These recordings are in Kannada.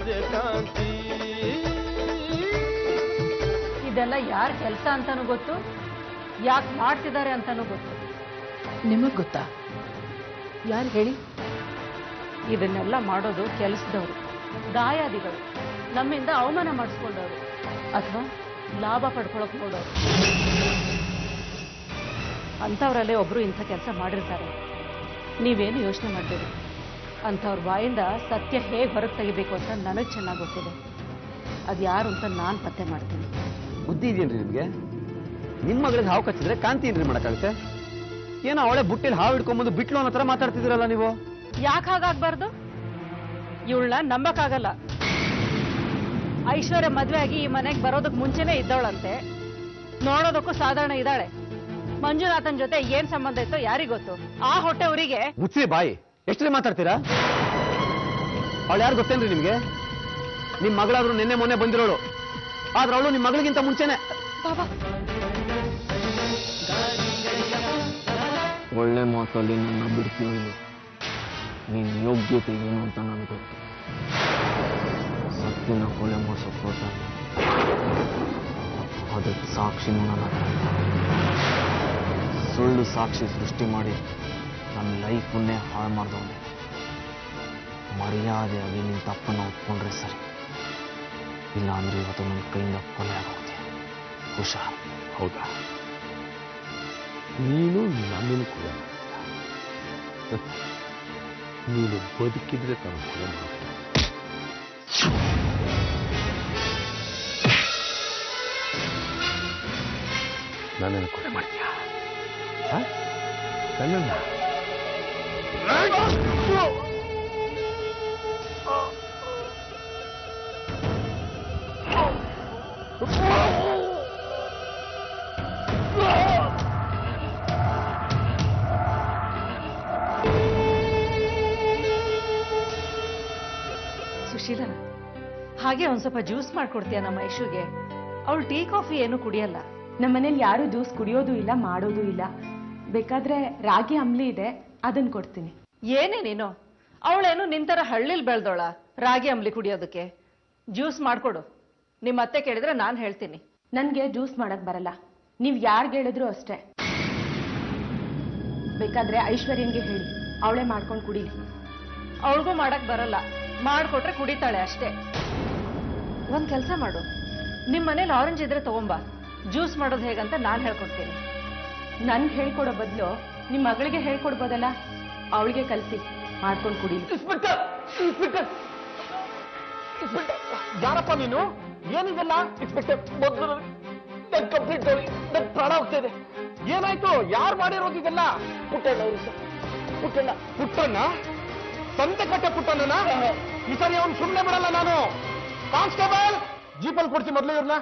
ಸೂರ್ಯಕಾಂತಿ ಇದೆಲ್ಲ ಯಾರ ಕೆಲಸ ಅಂತಾನೂ ಗೊತ್ತು ಯಾಕೆ ಮಾಡ್ತಿದ್ದಾರೆ ಅಂತಾನೂ ಗೊತ್ತು ನಿಮಗ್ ಗೊತ್ತಾ ಯಾರು ಹೇಳಿ ಇದನ್ನೆಲ್ಲ ಮಾಡೋದು ಕೆಲಸದವರು ದಾಯಾದಿಗಳು ನಮ್ಮಿಂದ ಅವಮಾನ ಮಾಡಿಸ್ಕೊಂಡವರು ಅಥವಾ ಲಾಭ ಪಡ್ಕೊಳಕ್ ನೋಡೋರು ಅಂಥವ್ರಲ್ಲೇ ಒಬ್ರು ಇಂಥ ಕೆಲಸ ಮಾಡಿರ್ತಾರೆ ನೀವೇನು ಯೋಚನೆ ಮಾಡಬೇಡಿ ಅಂಥವ್ರ ಬಾಯಿಂದ ಸತ್ಯ ಹೇಗೆ ಹೊರಗೆ ತೆಗಿಬೇಕು ಅಂತ ನನಗೆ ಚೆನ್ನಾಗಿ ಗೊತ್ತಿದೆ ಅದು ಯಾರು ಅಂತ ನಾನು ಪತ್ತೆ ಮಾಡ್ತೀನಿ ಬುದ್ಧಿ ಇದೆಯೇನ್ರಿ ನಿಮ್ಗೆ ನಿಮ್ಮ ಮಗಳಿಗೆ ಹಾವು ಕಚ್ಚಿದ್ರೆ ಕಾಂತಿ ಏನ್ರಿ ಮಾಡಕ್ಕಾಗುತ್ತೆ ಏನೋ ಅವಳೆ ಬುಟ್ಟಿಲಿ ಹಾವು ಹಿಡ್ಕೊಂಬಂದು ಬಿಟ್ಲು ಅನ್ನೋ ಥರ ಮಾತಾಡ್ತಿದ್ದೀರಲ್ಲ ನೀವು ಯಾಕೆ ಹಾಗಾಗ್ಬಾರ್ದು ಇವಳನ್ನ ನಂಬಕ್ಕಾಗಲ್ಲ ಐಶ್ವರ್ಯ ಮದ್ವೆ ಆಗಿ ಈ ಮನೆಗೆ ಬರೋದಕ್ಕೆ ಮುಂಚೆನೆ ಇದ್ದವಳಂತೆ ನೋಡೋದಕ್ಕೂ ಸಾಧಾರಣ ಇದ್ದಾಳೆ ಮಂಜುನಾಥನ್ ಜೊತೆ ಏನ್ ಸಂಬಂಧ ಇತ್ತೋ ಯಾರಿಗ್ ಗೊತ್ತು ಆ ಹೊಟ್ಟೆ ಊರಿಗೆ ಮುಚ್ಚಿ ಬಾಯಿ ಎಷ್ಟೇ ಮಾತಾಡ್ತೀರಾ ಅವಳು ಯಾರು ಗೊತ್ತೇನ್ರಿ ನಿಮ್ಗೆ ನಿಮ್ ಮಗಳಾದ್ರೂ ನಿನ್ನೆ ಮೊನ್ನೆ ಬಂದಿರೋಳು ಆದ್ರೆ ಅವಳು ನಿಮ್ ಮಗಳಿಗಿಂತ ಮುಂಚೆನೆ ಒಳ್ಳೆ ಮಾತಲ್ಲಿ ನನ್ನ ಬಿಡ್ತೀವಿ ನಿನ್ನ ಯೋಗ್ಯತೆ ಏನು ಅಂತ ನನಗೆ ಗೊತ್ತು ಸತ್ಯನ ಕೊಲೆ ಮಾಡಿಸೋ ಫೋಟೋ ಅದಕ್ಕೆ ಸಾಕ್ಷಿನೂ ನನ್ನ ಹತ್ರ ಇದೆ. ಸುಳ್ಳು ಸಾಕ್ಷಿ ಸೃಷ್ಟಿ ಮಾಡಿ ನನ್ನ ಲೈಫನ್ನೇ ಹಾಳು ಮಾಡ್ದವನೆ ಮರ್ಯಾದೆಯಾಗಿ ನಿನ್ನ ತಪ್ಪನ್ನು ಒಪ್ಕೊಂಡ್ರೆ ಸರಿ ಇಲ್ಲ ಅಂದ್ರೆ ಇವತ್ತು ನನ್ನ ಕೈಯಿಂದ ಕೊಲೆ ಆಗೋಗುತ್ತೆ ಹುಷಾರ್ ಹೌದಾ ನೀನು ನನ್ನನ್ನು ಕೊಲೆ ಮಾಡ್ತೀಯ. ನೀನು ಬದುಕಿದ್ರೆ ತಾನು ಕೊಲೆ ಮಾಡ್ತೀಯ ನನ್ನನ್ನು ಕೊಲೆ ಮಾಡ್ತೀಯ ಹ? ನನ್ನನ್ನ ಸುಶೀಲ ಹಾಗೆ ಒಂದ್ ಸ್ವಲ್ಪ ಜ್ಯೂಸ್ ಮಾಡ್ಕೊಡ್ತೀಯ ನಮ್ಮ ಐಶುಗೆ ಅವಳು ಟೀ ಕಾಫಿ ಏನು ಕುಡಿಯಲ್ಲ ನಮ್ಮನೇಲಿ ಯಾರು ಜ್ಯೂಸ್ ಕುಡಿಯೋದು ಇಲ್ಲ ಮಾಡೋದು ಇಲ್ಲ ಬೇಕಾದ್ರೆ ರಾಗಿ ಅಂಬ್ಲಿ ಇದೆ ಅದನ್ನ ಕೊಡ್ತೀನಿ ಏನೇ ನೀನು ಅವಳೇನು ನಿಂತರ ಹಳ್ಳಿಲ್ ಬೆಳ್ದೋಳ ರಾಗಿ ಅಂಬ್ಲಿ ಕುಡಿಯೋದಕ್ಕೆ ಜ್ಯೂಸ್ ಮಾಡ್ಕೊಡು ನಿಮ್ಮ ಅತ್ತೆ ಕೇಳಿದ್ರೆ ನಾನು ಹೇಳ್ತೀನಿ ನನ್ಗೆ ಜ್ಯೂಸ್ ಮಾಡಕ್ ಬರಲ್ಲ ನೀವ್ ಯಾರ್ಗ್ ಹೇಳಿದ್ರು ಅಷ್ಟೇ ಬೇಕಾದ್ರೆ ಐಶ್ವರ್ಯನ್ಗೆ ಹೇಳಿ ಅವಳೇ ಮಾಡ್ಕೊಂಡು ಕುಡೀಲಿ ಅವಳಿಗೂ ಮಾಡಕ್ ಬರಲ್ಲ ಮಾಡ್ಕೊಟ್ರೆ ಕುಡಿತಾಳೆ ಅಷ್ಟೇ ಒಂದ್ ಕೆಲಸ ಮಾಡು ನಿಮ್ ಮನೇಲಿ ಆರೆಂಜ್ ಇದ್ರೆ ತಗೊಂಬ ಜ್ಯೂಸ್ ಮಾಡೋದು ಹೇಗಂತ ನಾನು ಹೇಳ್ಕೊಡ್ತೀನಿ ನನ್ಗೆ ಹೇಳ್ಕೊಡೋ ಬದಲು ನಿಮ್ ಮಗಳಿಗೆ ಹೇಳ್ಕೊಡ್ಬೋದಲ್ಲ ಅವಳಿಗೆ ಕಲ್ಸಿ ಮಾಡ್ಕೊಂಡು ಕುಡೀಲಿ ಇನ್ಸ್ಪೆಕ್ಟರ್ ಇನ್ಸ್ಪೆಕ್ಟರ್ ಇನ್ಸ್ಪೆಕ್ಟರ್ ಯಾರಪ್ಪ ನೀನು ಏನಿದೆಲ್ಲ ಇನ್ಸ್ಪೆಕ್ಟರ್ ಮೊದಲು ನನ್ ಕಂಪ್ಲೇಂಟ್ ತಗೊಳ್ಳಿ ನನ್ ಪ್ರಾಣ ಹೋಗ್ತಾ ಇದೆ ಏನಾಯ್ತು ಯಾರು ಮಾಡಿರೋದು ಇದೆಲ್ಲ ಪುಟ್ಟಣ್ಣ ಅವರು ಸರ್ ಪುಟ್ಟಣ್ಣ ಪುಟ್ಟಣ್ಣ ಸಂತೆ ಕಟ್ಟೆ ಪುಟ್ಟಣ್ಣನ ಈ ಸರಿ ಅವನು ಸುಮ್ಮನೆ ಬಿಡಲ್ಲ ನಾನು ಕಾನ್ಸ್ಟೇಬಲ್ ಜೀಪಲ್ಲಿ ಕೊಡ್ಸಿ ಮೊದಲು ಇವ್ರನ್ನ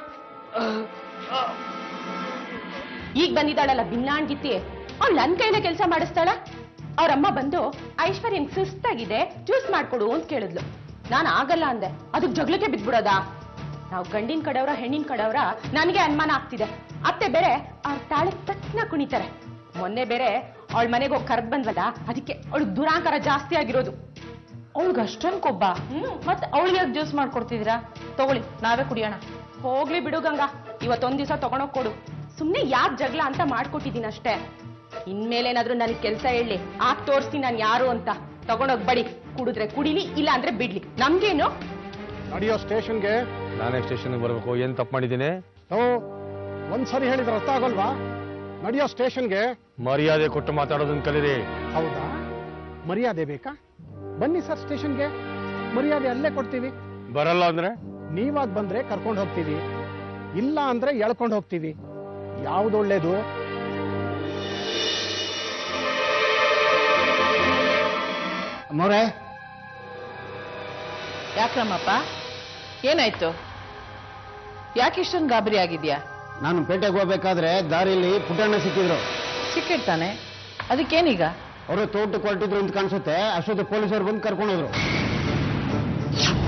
ಈಗ ಬಂದಿದ್ದಾಳಲ್ಲ ಭಿನ್ನಾಣ್ಗಿತ್ತಿ ಅವ್ಳು ನನ್ ಕೈಲೇ ಕೆಲಸ ಮಾಡಿಸ್ತಾಳ ಅವ್ರಮ್ಮ ಬಂದು ಐಶ್ವರ್ಯನ್ ಸುಸ್ತಾಗಿದೆ ಜ್ಯೂಸ್ ಮಾಡ್ಕೊಡು ಅಂತ ಕೇಳಿದ್ಲು ನಾನು ಆಗಲ್ಲ ಅಂದೆ ಅದಕ್ಕೆ ಜಗಳಕ್ಕೆ ಬಿದ್ಬಿಡೋದಾ ನಾವು ಗಂಡಿನ ಕಡೆಯವರ ಹೆಣ್ಣಿನ ಕಡೆಯವರ ನನಗೆ ಅನುಮಾನ ಆಗ್ತಿದೆ ಅತ್ತೆ ಬೇರೆ ಅವ್ರ ತಾಳೆ ತಕ್ಷಣ ಕುಣಿತಾರೆ ಮೊನ್ನೆ ಬೇರೆ ಅವಳ ಮನೆಗೆ ಹೋಗಿ ಕರೆದ್ ಬಂದ್ವಲ್ಲ ಅದಕ್ಕೆ ಅವಳಿಗೆ ದುರಾಂಕಾರ ಜಾಸ್ತಿ ಆಗಿರೋದು ಅವಳಿಗೆ ಅಷ್ಟೊಂದು ಕೊಬ್ಬ ಹ್ಮ್ ಮತ್ತೆ ಅವಳಿಗೆ ಜ್ಯೂಸ್ ಮಾಡ್ಕೊಡ್ತಿದ್ದೀರಾ ತಗೊಳ್ಳಿ ನಾವೇ ಕುಡಿಯೋಣ ಹೋಗ್ಲಿ ಬಿಡು ಗಂಗಾ ಇವತ್ತೊಂದ್ ದಿವಸ ತಗೊಂಡೋಗ್ ಕೊಡು ಸುಮ್ನೆ ಯಾಕ್ ಜಗಳ ಅಂತ ಮಾಡ್ಕೊಟ್ಟಿದ್ದೀನಿ ಅಷ್ಟೇ ಇನ್ಮೇಲೇನಾದ್ರೂ ನನಗೆ ಕೆಲಸ ಹೇಳಿ ಆಗ್ ತೋರಿಸ್ತೀನಿ ನಾನು ಯಾರು ಅಂತ ತಗೊಂಡೋಗ್ ಬಡಿ ಕುಡಿದ್ರೆ ಕುಡಿಲಿ ಇಲ್ಲ ಅಂದ್ರೆ ಬಿಡ್ಲಿ ನಮ್ಗೇನು ನಡೆಯೋ ಸ್ಟೇಷನ್ಗೆ ನಾನೇ ಸ್ಟೇಷನ್ಗೆ ಬರಬೇಕು ಏನ್ ತಪ್ಪು ಮಾಡಿದ್ದೀನಿ ನಾವು ಒಂದ್ಸರಿ ಹೇಳಿದ್ರೆ ಅರ್ಥ ಆಗೋಲ್ವಾ ನಡೆಯೋ ಸ್ಟೇಷನ್ಗೆ ಮರ್ಯಾದೆ ಕೊಟ್ಟು ಮಾತಾಡೋದನ್ನ ಕಲೀರಿ ಹೌದಾ ಮರ್ಯಾದೆ ಬೇಕಾ ಬನ್ನಿ ಸರ್ ಸ್ಟೇಷನ್ಗೆ ಮರ್ಯಾದೆ ಅಲ್ಲೇ ಕೊಡ್ತೀವಿ ಬರಲ್ಲ ಅಂದ್ರೆ ನೀವಾಗ್ ಬಂದ್ರೆ ಕರ್ಕೊಂಡು ಹೋಗ್ತೀವಿ ಇಲ್ಲ ಅಂದ್ರೆ ಎಳ್ಕೊಂಡು ಹೋಗ್ತೀವಿ ಯಾವ್ದು ಒಳ್ಳೇದು ಅಮ್ಮವ್ರೆ ಯಾಕ್ರಮ್ಮಪ್ಪ ಏನಾಯ್ತು ಯಾಕೆ ಇಷ್ಟೊಂದು ಗಾಬರಿ ಆಗಿದ್ಯಾ ನಾನು ಪೇಟೆಗೆ ಹೋಗ್ಬೇಕಾದ್ರೆ ದಾರಿಲಿ ಪುಟ್ಟಣ್ಣ ಸಿಕ್ಕಿದ್ರು ಸಿಕ್ಕಿರ್ತಾನೆ ಅದಕ್ಕೇನೀಗ ಅವರು ತೋಟಕ್ಕೆ ಹೊರಟಿದ್ರು ಅಂತ ಕಾಣಿಸುತ್ತೆ ಅಷ್ಟೊತ್ತು ಪೊಲೀಸರು ಬಂದು ಕರ್ಕೊಂಡು ಹೋದ್ರು